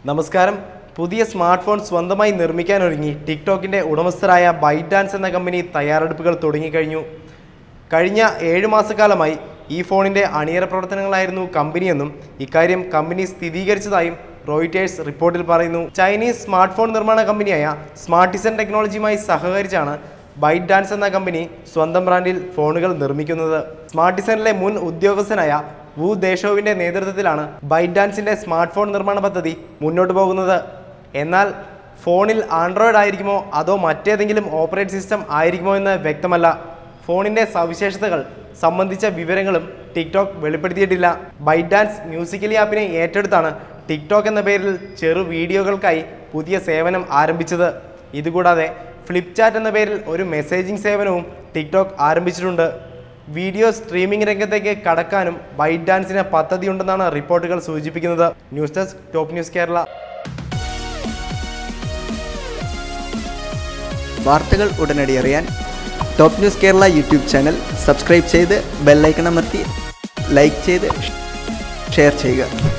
നമസ്കാരം പുതിയ smart phone സ്വന്തമായി നിർമ്മിക്കാനൊരുങ്ങി ടിക്ടോക്കിന്റെ ഉടമസ്ഥരായ ബൈറ്റ് ഡാൻസ് എന്ന കമ്പനി തയ്യാറെടുപ്പുകൾ തുടങ്ങിക്കഴിഞ്ഞു കഴിഞ്ഞ ഏഴ് മാസക്കാലമായി ഈ ഫോണിന്റെ അണിയറ പ്രവർത്തനങ്ങളായിരുന്നു കമ്പനിയെന്നും ഇക്കാര്യം കമ്പനി സ്ഥിരീകരിച്ചതായും റോയിറ്റേഴ്സ് റിപ്പോർട്ടിൽ പറയുന്നു ചൈനീസ് സ്മാർട്ട് ഫോൺ നിർമ്മാണ കമ്പനിയായ സ്മാർട്ടിസൺ ടെക്നോളജിയുമായി സഹകരിച്ചാണ് ബൈറ്റ് ഡാൻസ് എന്ന കമ്പനി സ്വന്തം ബ്രാൻഡിൽ ഫോണുകൾ നിർമ്മിക്കുന്നത് സ്മാർട്ടിസണിലെ മുൻ ഉദ്യോഗസ്ഥനായ വു ദേശോവിന്റെ നേതൃത്വത്തിലാണ് ബൈറ്റ് ഡാൻസിന്റെ സ്മാർട്ട് ഫോൺ നിർമ്മാണ പദ്ധതി മുന്നോട്ട് പോകുന്നത് എന്നാൽ ഫോണിൽ ആൻഡ്രോയിഡ് ആയിരിക്കുമോ അതോ മറ്റേതെങ്കിലും ഓപ്പറേറ്റിംഗ് സിസ്റ്റം ആയിരിക്കുമോ എന്ന് വ്യക്തമല്ല ഫോണിന്റെ സവിശേഷതകൾ സംബന്ധിച്ച വിവരങ്ങളും ടിക്ടോക്ക് വെളിപ്പെടുത്തിയിട്ടില്ല ബൈറ്റ് ഡാൻസ് മ്യൂസിക്കലി ആപ്പിനെ ഏറ്റെടുത്താണ് ടിക്ടോക്ക് എന്ന പേരിൽ ചെറു വീഡിയോകൾക്കായി പുതിയ സേവനം ആരംഭിച്ചത് ഇതുകൂടാതെ ഫ്ലിപ്ചാറ്റ് എന്ന പേരിൽ ഒരു മെസ്സേജിംഗ് സേവനവും ടിക്ടോക്ക് ആരംഭിച്ചിട്ടുണ്ട് വീഡിയോ സ്ട്രീമിംഗ് രംഗത്തേക്ക് കടക്കാനും ബൈറ്റ് ഡാൻസിന് പദ്ധതിയുണ്ടെന്നാണ് റിപ്പോർട്ടുകൾ സൂചിപ്പിക്കുന്നത് news desk top news Kerala വാർത്തകൾ ഉടനടി അറിയാൻ top news Kerala YouTube channel subscribe ചെയ്ത് ബെല്ലൈക്കൺ അമർത്തി ലൈക്ക് ചെയ്ത് ഷെയർ ചെയ്യുക